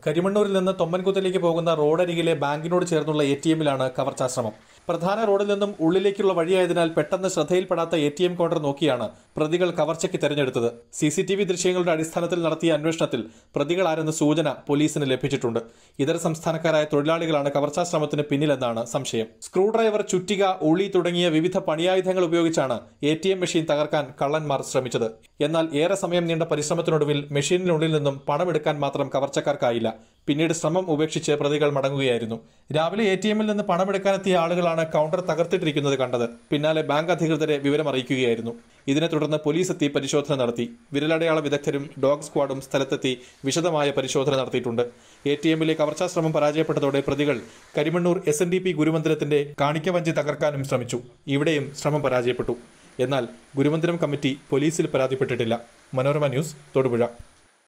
കരിമണ്ണൂരിൽ നിന്ന് തൊമ്മൻകുത്തിലേക്ക് പോകുന്ന റോഡരികിലെ ബാങ്കിനോട് ചേർന്നുള്ള എ ടി എമ്മിലാണ് കവർച്ചാശ്രമം പ്രധാന റോഡിൽ നിന്നും ഉള്ളിലേക്കുള്ള വഴിയായതിനാൽ പെട്ടെന്ന് ശ്രദ്ധയിൽപ്പെടാത്ത എ ടി എം കൗണ്ടർ നോക്കിയാണ് പ്രതികൾ കവർച്ചയ്ക്ക് തെരഞ്ഞെടുത്തത് സി സി ടി വി ദൃശ്യങ്ങളുടെ അടിസ്ഥാനത്തിൽ നടത്തിയ അന്വേഷണത്തിൽ പ്രതികളാരെന്ന സൂചന പോലീസിന് ലഭിച്ചിട്ടുണ്ട് ഇതര സംസ്ഥാനക്കാരായ തൊഴിലാളികളാണ് കവർച്ചാശ്രമത്തിന് പിന്നിലെന്നാണ് സംശയം സ്ക്രൂ ഡ്രൈവർ ചുറ്റിക ഉളി തുടങ്ങിയ വിവിധ പണിയായുധങ്ങൾ ഉപയോഗിച്ചാണ് എ ടി എം മെഷീൻ തകർക്കാൻ കള്ളന്മാർ ശ്രമിച്ചത് എന്നാൽ ഏറെ സമയം നീണ്ട പരിശ്രമത്തിനൊടുവിൽ മെഷീനിനുള്ളിൽ നിന്നും പണമെടുക്കാൻ മാത്രം കവർച്ചക്കാർക്കായില്ല പിന്നീട് ശ്രമം ഉപേക്ഷിച്ച് പ്രതികൾ മടങ്ങുകയായിരുന്നു രാവിലെ എ ടി എമ്മിൽ നിന്ന് പണമെടുക്കാനെത്തിയ ആളുകളാണ് കൗണ്ടർ തകർത്തിട്ടിരിക്കുന്നത് കണ്ടത് പിന്നാലെ ബാങ്ക് അധികൃതരെ വിവരം അറിയിക്കുകയായിരുന്നു ഇതിനെ തുടർന്ന് പോലീസ് എത്തി പരിശോധന നടത്തി വിരലടയാള വിദഗ്ധരും ഡോഗ് സ്ക്വാഡും സ്ഥലത്തെത്തി വിശദമായ പരിശോധന നടത്തിയിട്ടുണ്ട് എ ടി എമ്മിലെ കവർച്ചാശ്രമം പരാജയപ്പെട്ടതോടെ പ്രതികൾ Karimannoor S N D P ഗുരുമന്ദിരത്തിന്റെ കാണിക്കവഞ്ചി തകർക്കാനും ശ്രമിച്ചു ഇവിടെയും ശ്രമം പരാജയപ്പെട്ടു എന്നാൽ ഗുരുമന്ദിരം കമ്മിറ്റി പോലീസിൽ പരാതിപ്പെട്ടിട്ടില്ല മനോരമ ന്യൂസ് തൊടുപുഴ